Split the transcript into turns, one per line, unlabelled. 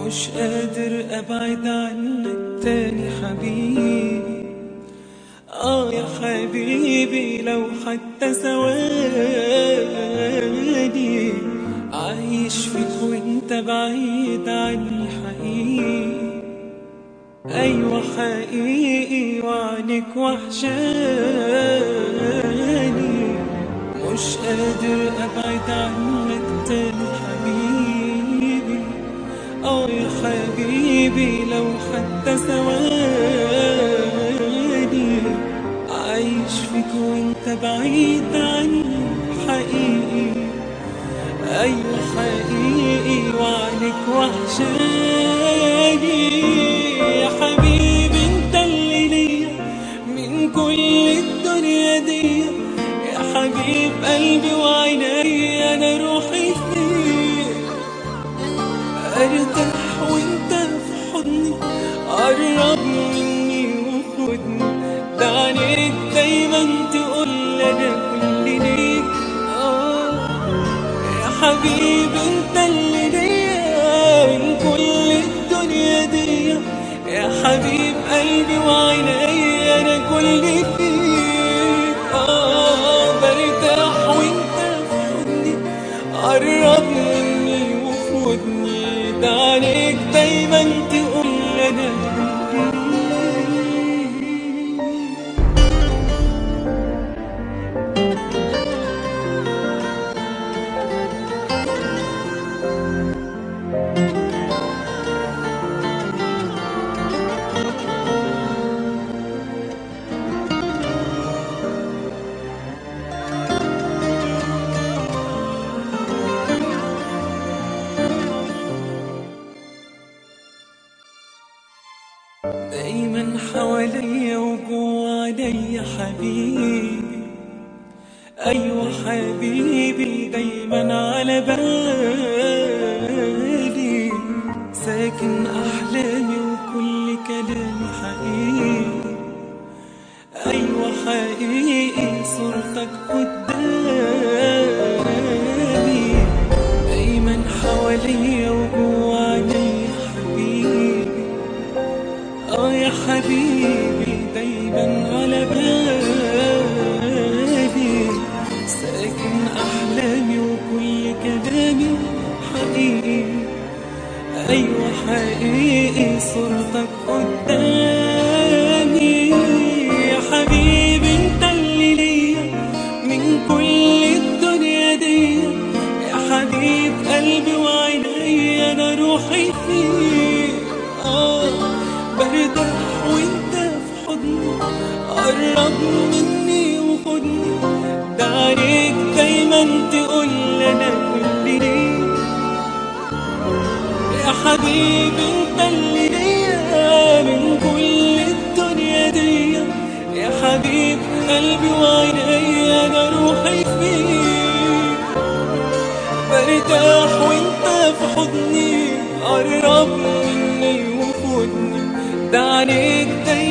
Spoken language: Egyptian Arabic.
مش قادر ابعد عنك تاني حبيبي اه يا حبيبي لو حتى ثواني عايش فيك وانت بعيد عني حقيقي ايوه حقيقي وعنك وحشاني مش قادر ابعد عنك تاني حبيبي اه يا حبيبي لو حتى ثواني عايش فيك وانت بعيد عني حقيقي ايوه حقيقي وعنك وحشاني يا حبيبي انت اللي ليا من كل الدنيا دي يا حبيب قلبي وعيني انا روحي فيك ارتاح وانت في حضني قرب مني وخدني ده عينيك دايما تقول انا كل ليك اه يا حبيبي انت اللي ليا من كل الدنيا دي يا حبيب قلبي وعيني انا كل فيك اه برتاح وانت في حضني قرب مني وخدني ده عليك دايما تقول انا دايما حواليا وجوا عليا حبيبي ايوه حبيبي دايما على بالي ساكن احلامي وكل كلامي حقيقي ايوه حقيقي صورتك قدامي دايما حواليا وجوا عليا حبيبي اه يا حبيبي دايما على بالي ساكن احلامي وكل كلامي حقيقي ايوه حقيقي صورتك قدامي يا حبيبي انت اللي ليا من كل الدنيا دي يا حبيب قلبي وعيني انا روحي فيك اه برتاح وانت في حضني قرب مني وخدني ده عليك دايما تقول انا كل ليك يا حبيبي انت اللي ليا من كل الدنيا دي يا حبيب قلبي وعيني انا روحي فيك برتاح وانت في حضني قرب مني وخدني ده عليك دايما